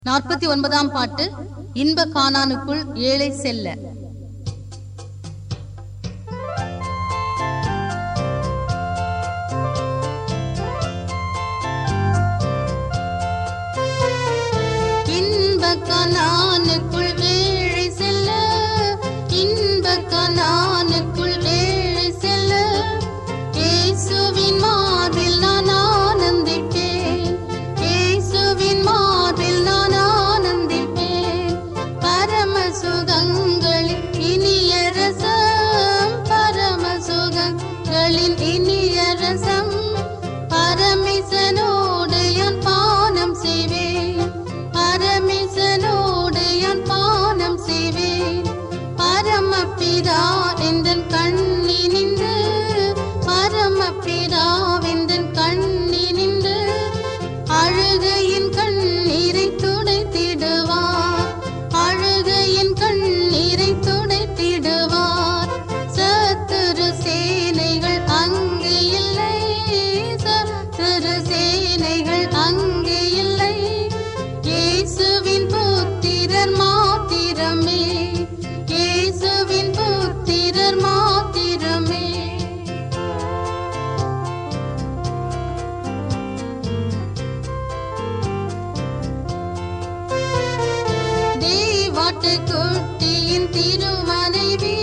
நாற்பத்தி ஒன்பதாம் பாட்டு இன்ப கானானுக்குள் ஏழை செல்ல இன்ப கானானுக்குள் ஏழை செல்ல இன்ப கானானுக்குள் ஏழை செல்ல இயேசுவின் மார்பில் நான் ஆனந்திப்பேன் இயேசுவின் மார்பில் நான் ஆனந்திப்பேன் பரம சுகங்களின் இனிய ரசம் பரம சுகங்களின் இனிய ரசம் பரமிசனோடு யான் பானம் செய்வேன் பரமிசனோடு யான் பானம் செய்வேன் பரமபிதா எந்தன் கண்ணி நின்று பரமபிதா எந்தன் கண்ணி நின்று அழுகையின் கண்ணீரை துடைத்திடுவார் அழுகையின் கண்ணீரை துடைத்திடுவார் சத்துரு சேனைகள் அங்கே இல்லை சத்துரு சேனைகள் அங்கே இல்லை இயேசுவின் புத்திரர் மாத்திரமே இயேசுவின் புத்திரர் மாத்திரமே தேவாட்டுக்குட்டியின் திருமனைவி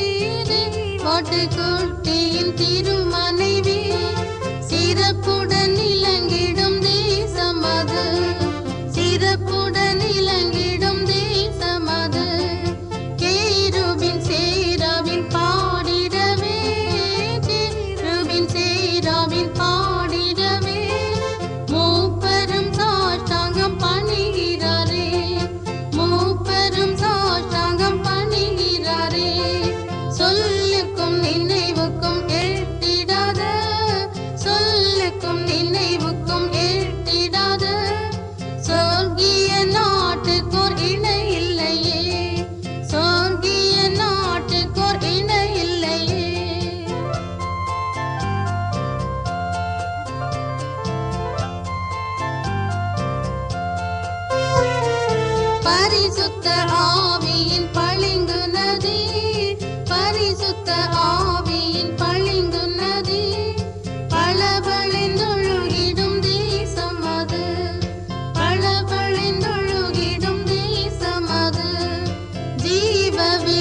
தேவாட்டுக்குட்டியின் திருமனைவி சிறப்புடன் இலங்கிடும் தேசமது சிறப்புடன் இலங்கிடும் தேசமது கேருபின் சேராவின் பாடிடவே கேருபின் சேராவின் பாடிடவே மூப்பரும் சாஷ்டாங்கம் பணிகிறாரே மூப்பரும் சாஷ்டாங்கம் பணிகிறாரே சொல்லுக்கும் நினைவுக்கும் எட்டிடாத சொல்லுக்கும் நினைவுக்கும் எட்டிடாத சொர்க்கிய நாட்டுக்கோர் இணை இல்லையே சொர்க்கிய நாட்டுக்கோர் இணை இல்லையே பரிசுத்த ஆவியின் பளிங்கு நதி பரிசுத்த ஆவியின் பளிங்கு நதி பளபளிந்தொழுகிடும் தேசம் அது பளபளிந்தொழுகிடும் தேசம் அது ஜீவ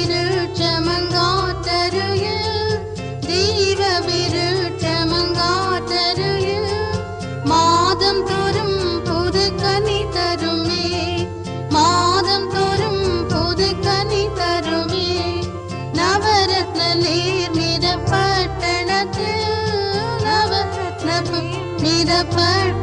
விருட்சமங்காத்தருயில் ஜீவ விருட்சமங்காத்தருயில் மாதம் தோறும் புது கனி தருமே மாதம் தோறும் புது கனி தருமே நவரத்ன நீர் பட்டணத்தில் நவரத்ன நிறப்பட்ட